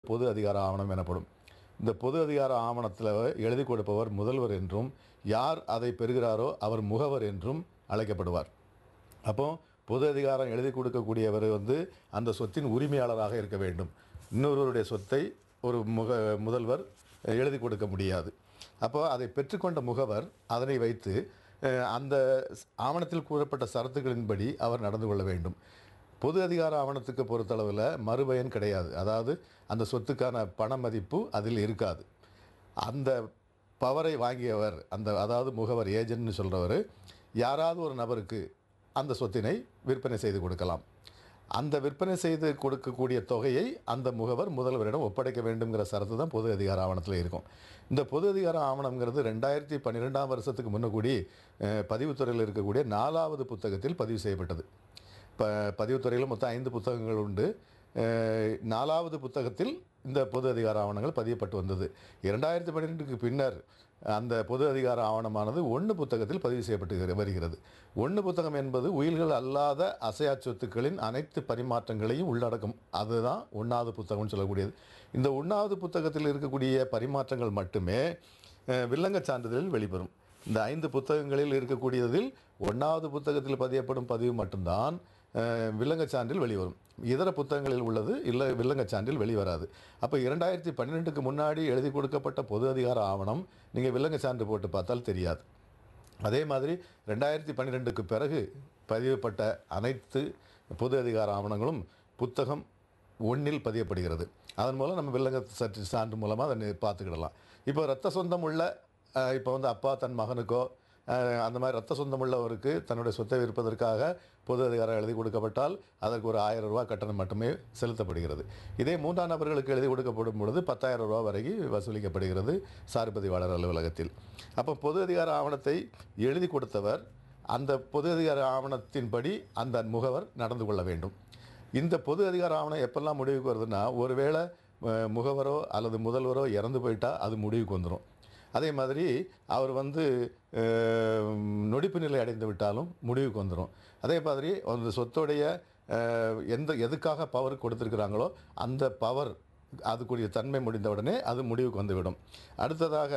பொது அதிகார ஆவணம் எனப்படும் இந்த பொது அதிகார ஆவணத்தில் எழுதி கொடுப்பவர் முதல்வர் என்றும் யார் அதை பெறுகிறாரோ அவர் முகவர் என்றும் அழைக்கப்படுவார் அப்போ பொது அதிகாரம் எழுதி கொடுக்கக்கூடியவர் வந்து அந்த சொத்தின் உரிமையாளராக இருக்க வேண்டும் இன்னொருவருடைய சொத்தை ஒரு முக முதல்வர் எழுதி கொடுக்க முடியாது அப்போ அதை பெற்றுக்கொண்ட முகவர் அதனை வைத்து அஹ், அந்த ஆவணத்தில் கூறப்பட்ட சரத்துகளின்படி அவர் நடந்து கொள்ள வேண்டும் பொது அதிகார ஆவணத்துக்கு பொறுத்தளவில் மறுபயன் கிடையாது அதாவது அந்த சொத்துக்கான பண மதிப்பு அதில் இருக்காது அந்த பவரை வாங்கியவர் அந்த அதாவது முகவர் ஏஜென்ட்னு சொல்கிறவர் யாராவது ஒரு நபருக்கு அந்த சொத்தினை விற்பனை செய்து கொடுக்கலாம் அந்த விற்பனை செய்து கொடுக்கக்கூடிய தொகையை அந்த முகவர் முதல்வரிடம் ஒப்படைக்க வேண்டுங்கிற சரத்து தான் பொது அதிகார ஆவணத்தில் இருக்கும் இந்த பொது அதிகார ஆவணங்கிறது ரெண்டாயிரத்தி பன்னிரெண்டாம் வருஷத்துக்கு முன்னக்கூடி அஹ், பதிவுத்துறையில் இருக்கக்கூடிய நாலாவது புத்தகத்தில் பதிவு செய்யப்பட்டது இப்போ பதிவுத்துறையில் மொத்தம் ஐந்து புத்தகங்கள் உண்டு அஹ், நாலாவது புத்தகத்தில் இந்த பொது அதிகார ஆவணங்கள் பதியப்பட்டு வந்தது இரண்டாயிரத்தி பன்னிரெண்டுக்கு பின்னர் அந்த பொது அதிகார ஆவணமானது ஒன்று புத்தகத்தில் பதிவு செய்யப்பட்டு வருகிறது ஒன்று புத்தகம் என்பது உயில்கள் அல்லாத அசையா சொத்துக்களின் அனைத்து பரிமாற்றங்களையும் உள்ளடக்கும் அதுதான் ஒன்றாவது புத்தகம்னு சொல்லக்கூடியது இந்த ஒன்றாவது புத்தகத்தில் இருக்கக்கூடிய பரிமாற்றங்கள் மட்டுமே அஹ், வில்லங்கச் சான்றிதழில் வெளிவரும் இந்த ஐந்து புத்தகங்களில் இருக்கக்கூடியதில் ஒன்றாவது புத்தகத்தில் பதியப்படும் பதிவு மட்டும்தான் அஹ், வில்லங்கச் சான்றில் வெளிவரும் இதர புத்தகங்களில் உள்ளது இல்லை வில்லங்கச் சான்றில் வெளிவராது அப்போ இரண்டாயிரத்தி பன்னிரெண்டுக்கு முன்னாடி எழுதி கொடுக்கப்பட்ட பொது அதிகார ஆவணம் நீங்கள் வில்லங்கச் சான்று போட்டு பார்த்தால் தெரியாது அதே மாதிரி ரெண்டாயிரத்தி பன்னிரெண்டுக்கு பிறகு பதியப்பட்ட அனைத்து பொது அதிகார ஆவணங்களும் புத்தகம் ஒன்றில் பதியப்படுகிறது அதன் மூலம் நம்ம வில்லங்க சற்று சான்று மூலமாக அதை பார்த்துக்கிடலாம் இப்போ ரத்த சொந்தம் உள்ள அஹ், இப்போ வந்து அப்பா தன் மகனுக்கோ அஹ், அந்த மாதிரி ரத்த சொந்தம் உள்ளவருக்கு தன்னுடைய சொத்தை விற்பதற்காக பொது அதிகாரம் எழுதி கொடுக்கப்பட்டால் அதற்கு ஒரு ஆயிரம் ரூபாய் கட்டணம் மட்டுமே செலுத்தப்படுகிறது இதே மூன்றாம் நபர்களுக்கு எழுதி கொடுக்கப்படும் பொழுது பத்தாயிரம் ரூபாய் வரைக்கும் வசூலிக்கப்படுகிறது சார் பதிவாளர் அலுவலகத்தில் அப்போ பொது அதிகார ஆவணத்தை எழுதி கொடுத்தவர் அந்த பொது அதிகார ஆவணத்தின்படி அந்த முகவர் நடந்து கொள்ள வேண்டும் இந்த பொது அதிகார ஆவணம் எப்பெல்லாம் முடிவுக்கு வருதுன்னா ஒருவேளை அஹ், முகவரோ அல்லது முதல்வரோ இறந்து போயிட்டா அது முடிவுக்கு வந்துடும் அதே மாதிரி அவர் வந்து அஹ், நொடிப்பு நிலை அடைந்து விட்டாலும் முடிவுக்கு வந்துடும் அதே மாதிரி அந்த சொத்துடைய அஹ், எந்த எதுக்காக பவர் கொடுத்துருக்குறாங்களோ அந்த பவர் அதுக்குரிய தன்மை முடிந்த உடனே அது முடிவுக்கு வந்துவிடும் அடுத்ததாக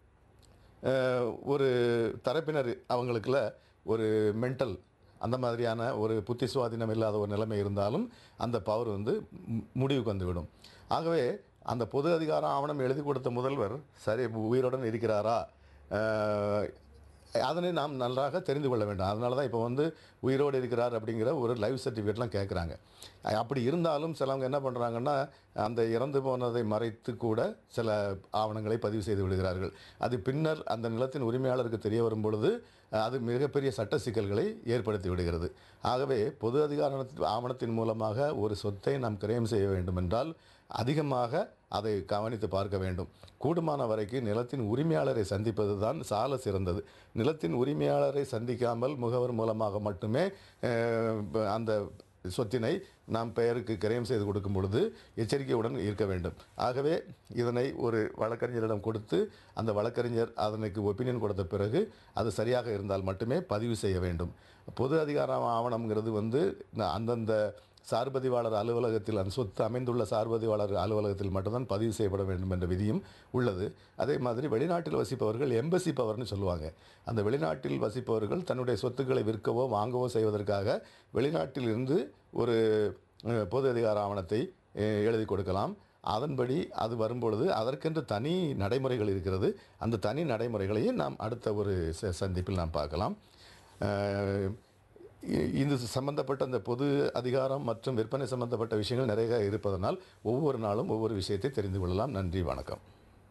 அஹ், ஒரு தரப்பினர் அவங்களுக்குள்ள ஒரு மென்டல் அந்த மாதிரியான ஒரு புத்தி சுவாதீனம் இல்லாத ஒரு நிலைமை இருந்தாலும் அந்த பவர் வந்து மு- முடிவுக்கு வந்துவிடும் ஆகவே அந்த பொது அதிகார ஆவணம் எழுதி கொடுத்த முதல்வர் சரி உயிருடன் இருக்கிறாரா அஹ், அதனை நாம் நன்றாக தெரிந்து கொள்ள வேண்டும் அதனால தான் இப்போ வந்து உயிரோடு இருக்கிறார் அப்படிங்கிற ஒரு லைவ் சர்டிஃபிகேட்லாம் கேட்குறாங்க அப்படி இருந்தாலும் சிலவங்க என்ன பண்ணுறாங்கன்னா அந்த இறந்து போனதை மறைத்து கூட சில ஆவணங்களை பதிவு செய்து விடுகிறார்கள் அது பின்னர் அந்த நிலத்தின் உரிமையாளருக்கு தெரிய வரும் பொழுது அது மிகப்பெரிய சட்ட சிக்கல்களை ஏற்படுத்தி விடுகிறது ஆகவே பொது அதிகார ஆவணத்தின் மூலமாக ஒரு சொத்தை நாம் கிரயம் செய்ய வேண்டும் என்றால் அதிகமாக அதை கவனித்து பார்க்க வேண்டும் கூடுமான வரைக்கும் நிலத்தின் உரிமையாளரை சந்திப்பது தான் சால சிறந்தது நிலத்தின் உரிமையாளரை சந்திக்காமல் முகவர் மூலமாக மட்டுமே அஹ், அந்த சொத்தினை நாம் பெயருக்கு கிரயம் செய்து கொடுக்கும் பொழுது எச்சரிக்கையுடன் இருக்க வேண்டும் ஆகவே இதனை ஒரு வழக்கறிஞரிடம் கொடுத்து அந்த வழக்கறிஞர் அதனுக்கு ஒப்பீனியன் கொடுத்த பிறகு அது சரியாக இருந்தால் மட்டுமே பதிவு செய்ய வேண்டும் பொது அதிகார ஆவணம்ங்கிறது வந்து ந- அந்தந்த சார்பதிவாளர் அலுவலகத்தில் அந்த சொத்து அமைந்துள்ள சார்பதிவாளர் அலுவலகத்தில் மட்டும்தான் பதிவு செய்யப்பட வேண்டும் என்ற விதியும் உள்ளது அதே மாதிரி வெளிநாட்டில் வசிப்பவர்கள் எம்பசி பவர்னு சொல்லுவாங்க அந்த வெளிநாட்டில் வசிப்பவர்கள் தன்னுடைய சொத்துக்களை விற்கவோ வாங்கவோ செய்வதற்காக வெளிநாட்டில் இருந்து ஒரு அஹ், பொது அதிகார ஆவணத்தை அஹ், எழுதி கொடுக்கலாம் அதன்படி அது வரும்பொழுது அதற்கென்று தனி நடைமுறைகள் இருக்கிறது அந்த தனி நடைமுறைகளையும் நாம் அடுத்த ஒரு ச- சந்திப்பில் நாம் பார்க்கலாம் அஹ், இ- இது சம்பந்தப்பட்ட அந்த பொது அதிகாரம் மற்றும் விற்பனை சம்பந்தப்பட்ட விஷயங்கள் நிறைய இருப்பதனால் ஒவ்வொரு நாளும் ஒவ்வொரு விஷயத்தை தெரிந்து கொள்ளலாம் நன்றி வணக்கம்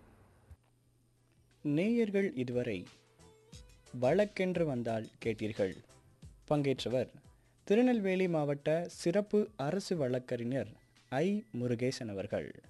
நேயர்கள் இதுவரை வழக்கென்று வந்தால் கேட்டீர்கள் பங்கேற்றவர் திருநெல்வேலி மாவட்ட சிறப்பு அரசு வழக்கறிஞர் ஐ முருகேசன் அவர்கள்